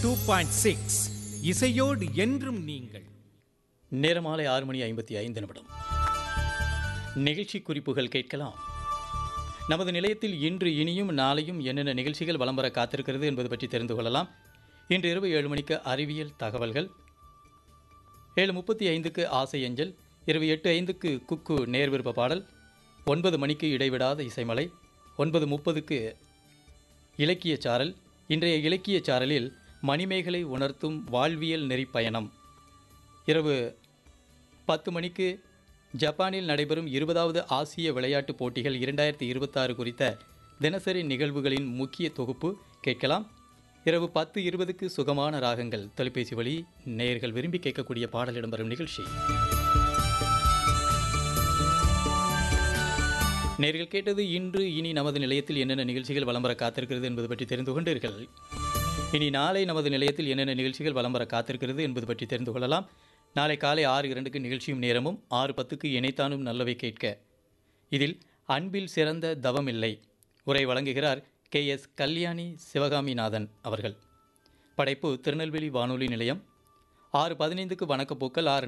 two point six இசையோடு என்றும் நீங்கள் நேரமாலை ஆறு மணி ஐம்பத்தி ஐந்து நிமிடம் நிகழ்ச்சி குறிப்புகள் கேட்கலாம் நமது நிலையத்தில் இன்று இனியும் நாளையும் என்னென்ன நிகழ்ச்சிகள் வலம் வர காத்திருக்கிறது என்பது பற்றி தெரிந்து கொள்ளலாம் இன்று இரவு ஏழு மணிக்கு அறிவியல் தகவல்கள் ஏழு முப்பத்தி ஐந்துக்கு ஆசை அஞ்சல் இரவு எட்டு ஐந்துக்கு குக்கு நேர்விருப்ப பாடல் ஒன்பது மணிக்கு இடைவிடாத இசைமலை ஒன்பது முப்பதுக்கு இலக்கிய சாரல் இன்றைய இலக்கிய சாரலில் மணிமேகலை உணர்த்தும் வாழ்வியல் நெறி பயணம் இரவு பத்து மணிக்கு ஜப்பானில் நடைபெறும் இருபதாவது ஆசிய விளையாட்டுப் போட்டிகள் இரண்டாயிரத்தி இருபத்தாறு குறித்த தினசரி நிகழ்வுகளின் முக்கிய தொகுப்பு கேட்கலாம் இரவு பத்து இருபதுக்கு சுகமான ராகங்கள் தொலைபேசி வழி நேயர்கள் விரும்பி கேட்கக்கூடிய பாடல் இடம்பெறும் நிகழ்ச்சி நேர்கள் கேட்டது இன்று இனி நமது நிலையத்தில் என்னென்ன நிகழ்ச்சிகள் வலம் வர காத்திருக்கிறது என்பது பற்றி தெரிந்து கொண்டீர்கள் இனி நாளை நமது நிலையத்தில் என்னென்ன நிகழ்ச்சிகள் வலம் வர காத்திருக்கிறது என்பது பற்றி தெரிந்து கொள்ளலாம் நாளை காலை ஆறு இரண்டுக்கு நிகழ்ச்சியும் நேரமும் ஆறு பத்துக்கு இணைத்தானும் நல்லவை கேட்க இதில் அன்பில் சிறந்த தவமில்லை உரை வழங்குகிறார் கே எஸ் கல்யாணி சிவகாமிநாதன் அவர்கள் படைப்பு திருநெல்வேலி வானொலி நிலையம் ஆறு பதினைந்துக்கு வணக்கப்போக்கள் ஆறு